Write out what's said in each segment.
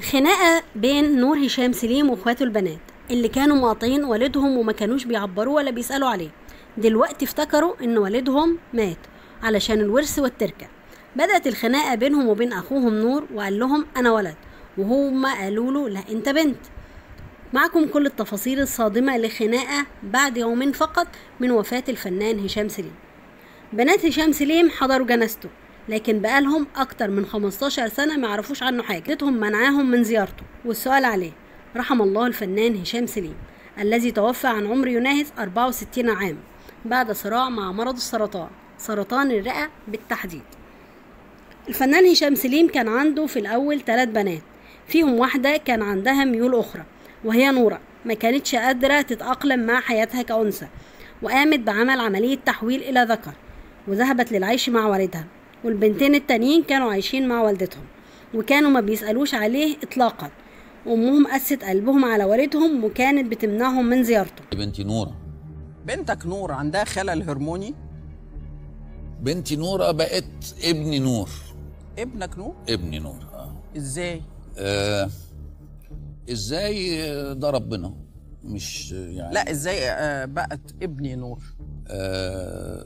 خناقة بين نور هشام سليم واخواته البنات اللي كانوا مقاطعين والدهم وما كانوش بيعبروه ولا بيسألوا عليه دلوقتي افتكروا ان والدهم مات علشان الورث والتركة بدأت الخناقة بينهم وبين أخوهم نور وقال لهم أنا ولد وهما قالوا له لا أنت بنت معكم كل التفاصيل الصادمة لخناقة بعد يومين فقط من وفاة الفنان هشام سليم بنات هشام سليم حضروا جنازته لكن بقالهم أكتر من 15 سنة ما يعرفوش عنه حاجة جدتهم منعاهم من زيارته والسؤال عليه رحم الله الفنان هشام سليم الذي توفى عن عمر يناهز 64 عام بعد صراع مع مرض السرطان سرطان الرئة بالتحديد الفنان هشام سليم كان عنده في الأول ثلاث بنات فيهم واحدة كان عندها ميول أخرى وهي نورة ما كانتش قادرة تتأقلم مع حياتها كأنثى وقامت بعمل عملية تحويل إلى ذكر وذهبت للعيش مع والدها والبنتين التانيين كانوا عايشين مع والدتهم وكانوا ما بيسألوش عليه إطلاقا وأمهم قست قلبهم على والدهم وكانت بتمنعهم من زيارته بنتي نورة بنتك نور عندها خلل هرموني بنتي نورة بقت ابني نور ابنك نور ابني نور آه. ازاي آه. ازاي آه، ده ربنا مش آه، يعني لا ازاي آه، بقت ابني نور آه.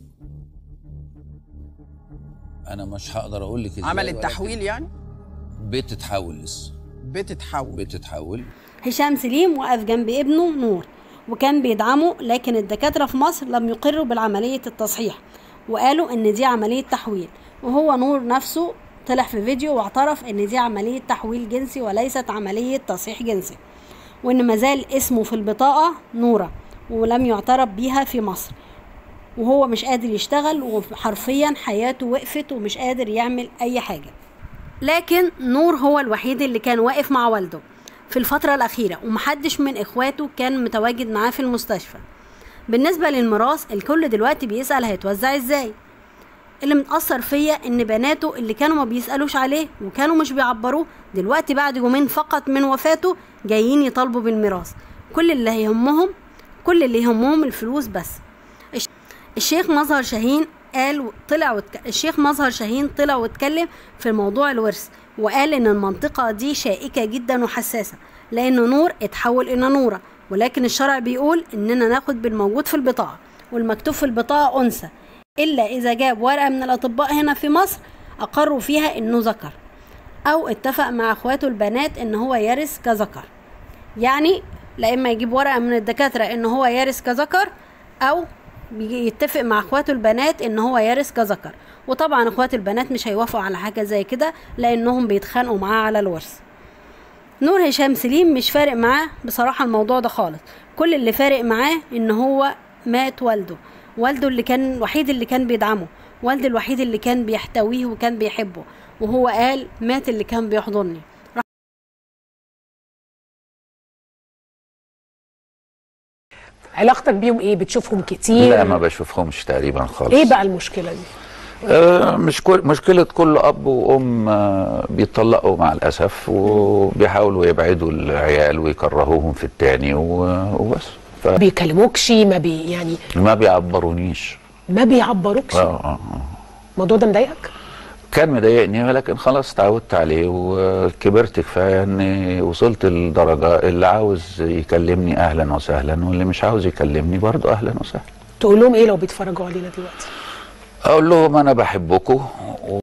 انا مش هقدر اقول لك ازاي عملت ولكن تحويل يعني بتتحول لسه بتتحول بتتحول هشام سليم وقف جنب ابنه نور وكان بيدعمه لكن الدكاترة في مصر لم يقروا بالعملية التصحيح وقالوا ان دي عملية تحويل وهو نور نفسه طلع في فيديو واعترف ان دي عملية تحويل جنسي وليست عملية تصحيح جنسي وان مازال اسمه في البطاقة نورة ولم يعترف بيها في مصر وهو مش قادر يشتغل وحرفيا حياته وقفت ومش قادر يعمل اي حاجة لكن نور هو الوحيد اللي كان واقف مع والده في الفترة الأخيرة ومحدش من إخواته كان متواجد معاه في المستشفى بالنسبة للميراث الكل دلوقتي بيسأل هيتوزع ازاي اللي متأثر فيا إن بناته اللي كانوا ما بيسألوش عليه وكانوا مش بيعبروه دلوقتي بعد يومين فقط من وفاته جايين يطالبوا بالميراث كل اللي يهمهم كل اللي يهمهم الفلوس بس الش- الشيخ مظهر شاهين قال طلع وتك... الشيخ مظهر شاهين طلع واتكلم في موضوع الورث وقال ان المنطقة دي شائكة جدا وحساسة لان نور اتحول الى نورة ولكن الشرع بيقول اننا ناخد بالموجود في البطاقة والمكتوب في البطاقة انثى الا اذا جاب ورقة من الاطباء هنا في مصر اقروا فيها انه ذكر او اتفق مع اخواته البنات ان هو يرث كذكر يعني لا اما يجيب ورقه من الدكاتره ان هو يرث كذكر او بيجي يتفق مع اخواته البنات ان هو يرث كذكر وطبعا اخواته البنات مش هيوافقوا على حاجه زي كده لانهم بيتخانقوا معاه على الورث نور هشام سليم مش فارق معاه بصراحه الموضوع ده خالص كل اللي فارق معاه ان هو مات والده والده اللي كان الوحيد اللي كان بيدعمه والده الوحيد اللي كان بيحتويه وكان بيحبه وهو قال مات اللي كان بيحضني علاقتك بيهم ايه بتشوفهم كتير لا ما بشوفهمش تقريبا خالص ايه بقى المشكله دي آه مش كل مشكلة كل أب وأم آه بيطلقوا مع الأسف وبيحاولوا يبعدوا العيال ويكرهوهم في التاني و- وبس ما بيكلموكش ما بي يعني فما بيعبرونيش ما بيعبروكش آه آه آه. الموضوع ده مضايقك كان مضايقني ولكن خلاص اتعودت عليه وكبرت كفايه اني وصلت للدرجه اللي عاوز يكلمني اهلا وسهلا واللي مش عاوز يكلمني برضه اهلا وسهلا تقول لهم ايه لو بيتفرجوا علينا دلوقتي اقول لهم انا بحبكم